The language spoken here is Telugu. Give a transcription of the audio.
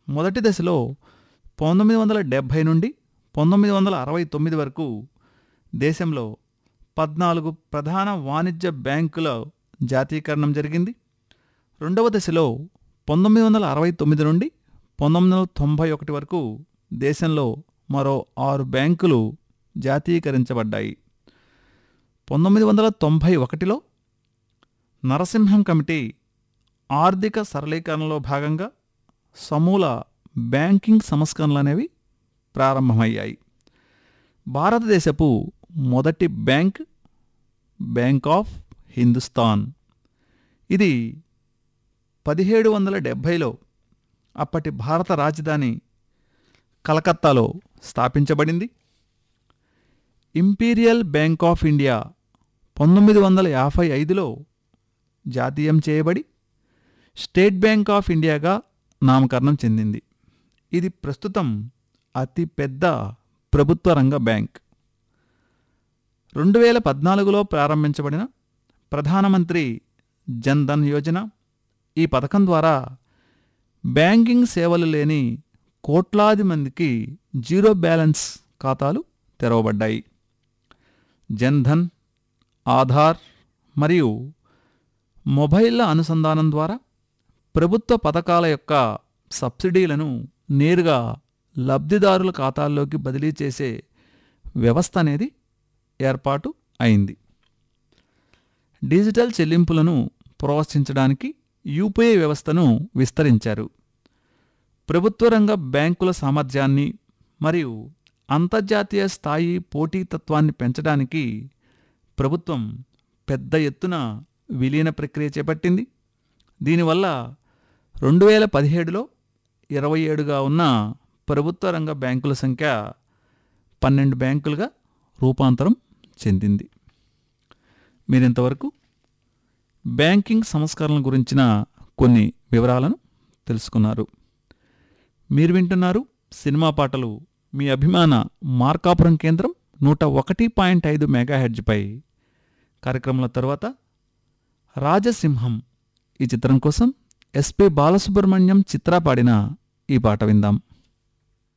మొదటి దశలో పంతొమ్మిది వందల డెబ్భై నుండి పంతొమ్మిది వందల అరవై తొమ్మిది వరకు దేశంలో పద్నాలుగు ప్రధాన వాణిజ్య బ్యాంకుల జాతీకరణం జరిగింది రెండవ దశలో పంతొమ్మిది వందల అరవై తొమ్మిది నుండి పంతొమ్మిది వందల తొంభై ఒకటి వరకు దేశంలో మరో ఆరు బ్యాంకులు జాతీయకరించబడ్డాయి పంతొమ్మిది వందల తొంభై ఒకటిలో నరసింహం కమిటీ ఆర్థిక సరళీకరణలో భాగంగా సమూల బ్యాంకింగ్ సంస్కరణలు అనేవి ప్రారంభమయ్యాయి భారతదేశపు మొదటి బ్యాంక్ బ్యాంక్ ఆఫ్ హిందుస్థాన్ ఇది పదిహేడు వందల డెబ్భైలో అప్పటి భారత రాజధాని కలకత్తాలో స్థాపించబడింది ఇంపీరియల్ బ్యాంక్ ఆఫ్ ఇండియా పంతొమ్మిది వందల యాభై ఐదులో జాతీయం చేయబడి స్టేట్ బ్యాంక్ ఆఫ్ ఇండియాగా నామకరణం చెందింది ఇది ప్రస్తుతం అతి పెద్ద ప్రభుత్వ రంగ బ్యాంక్ రెండు వేల పద్నాలుగులో ప్రారంభించబడిన ప్రధానమంత్రి జన్ ధన్ యోజన ఈ పథకం ద్వారా బ్యాంకింగ్ సేవలు లేని కోట్లాది మందికి జీరో బ్యాలెన్స్ ఖాతాలు తెరవబడ్డాయి జన్ ధన్ ఆధార్ మరియు మొబైల్ల అనుసంధానం ద్వారా ప్రభుత్వ పథకాల యొక్క సబ్సిడీలను నేరుగా లబ్ధిదారుల ఖాతాల్లోకి బదిలీ చేసే వ్యవస్థ అనేది ఏర్పాటు అయింది డిజిటల్ చెల్లింపులను ప్రోత్సహించడానికి యూపీఐ వ్యవస్థను విస్తరించారు ప్రభుత్వ రంగ బ్యాంకుల సామర్థ్యాన్ని మరియు అంతర్జాతీయ స్థాయి పోటీతత్వాన్ని పెంచడానికి ప్రభుత్వం పెద్ద ఎత్తున విలీన ప్రక్రియ చేపట్టింది దీనివల్ల రెండు వేల పదిహేడులో ఇరవై ఏడుగా ఉన్న ప్రభుత్వ రంగ బ్యాంకుల సంఖ్య పన్నెండు బ్యాంకులుగా రూపాంతరం చెందింది మీరింతవరకు బ్యాంకింగ్ సంస్కరణల గురించిన కొన్ని వివరాలను తెలుసుకున్నారు మీరు వింటున్నారు సినిమా పాటలు మీ అభిమాన మార్కాపురం కేంద్రం నూట ఒకటి పాయింట్ ఐదు మెగాహెడ్జ్పై కార్యక్రమాల తర్వాత రాజసింహం ఈ చిత్రం కోసం ఎస్పి బాలసుబ్రహ్మణ్యం చిత్ర పాడిన ఈ పాట విందాం